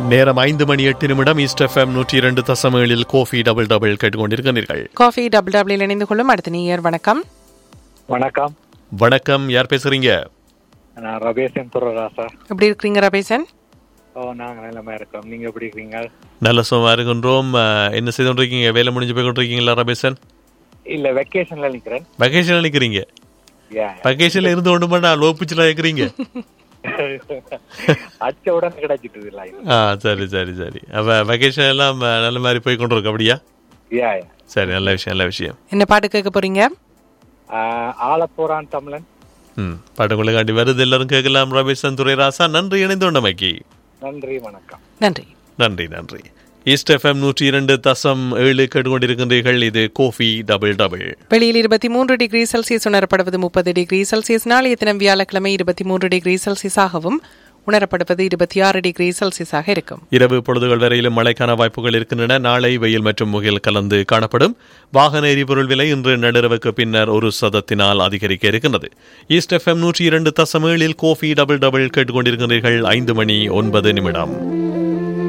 நேரம் ஐந்து மணி எட்டு நிமிடம் ஈஸ்ட் எஃப்எம் நூற்றி இரண்டு தசம் ஏழில் கோஃபி டபுள் டபுள் கேட்டுக்கொண்டிருக்கிறீர்கள் காஃபி டபுள் டபுளில் இணைந்து கொள்ளும் அடுத்த நீயர் வணக்கம் வணக்கம் வணக்கம் யார் பேசுறீங்க நான் ரபேசன் துறராசா எப்படி இருக்கிறீங்க ரபேசன் ஓ நாங்க நிலைமை இருக்கோம் நீங்க எப்படி இருக்கீங்க நல்ல சுகமா இருக்கின்றோம் அஹ், என்ன செய்து கொண்டிருக்கீங்க வேலை முடிஞ்சு போய் கொண்டிருக்கீங்களா ரபேசன் இல்ல வெக்கேஷன்ல நிக்கிறேன் வெக்கேஷன் நினைக்கிறீங்க Yeah, yeah. வெக்கேஷன்ல இருந்து ஒன்று பண்ணா லோப்பிச்சுலாம் இருக்கிறீங்க அடிச்ச உடனே கிடைச்சிட்டு இல்ல ஆ சரி சரி சரி அப்ப வெக்கேஷன் எல்லாம் அஹ், நல்ல மாதிரி போய் கொண்டிருக்கு அப்படியா யா யா சரி நல்ல விஷயம் நல்ல விஷயம் என்ன பாட்டு கேட்க போறீங்க ஆலப்போரான் தமிழன் ம் பாட்டுக்குள்ளக்காண்டி வருது எல்லாரும் கேட்கலாம் ரபேசன் துரைராசா நன்றி இணைந்தோண்டமைக்கு நன்றி வணக்கம் நன்றி நன்றி நன்றி ஈஸ்ட் எஃப்எம் நூற்றி இரண்டு தசம் ஏழு கேட்டுக்கொண்டிருக்கின்றீர்கள் இது கோஃபி டபுள் டபுள் வெளியில் இருபத்தி மூன்று டிகிரி செல்சியஸ் உணரப்படுவது முப்பது டிகிரி செல்சியஸ் நாளைய தினம் வியாழக்கிழமை இருபத்தி மூன்று டிகிரி செல்சியஸாகவும் உணரப்படுவது இருபத்தி ஆறு டிகிரி செல்சியஸாக இருக்கும் இரவு பொழுதுகள் வரையிலும் மழைக்கான வாய்ப்புகள் இருக்கின்றன நாளை வெயில் மற்றும் முகில் கலந்து காணப்படும் வாகன எரிபொருள் விலை இன்று நள்ளிரவுக்கு பின்னர் ஒரு சதத்தினால் அதிகரிக்க இருக்கின்றது ஈஸ்ட் எஃப்எம் நூற்றி இரண்டு தசம் ஏழில் கோஃபி டபுள் டபுள் கேட்டுக்கொண்டிருக்கிறீர்கள் ஐந்து மணி ஒன்பது நிமிடம்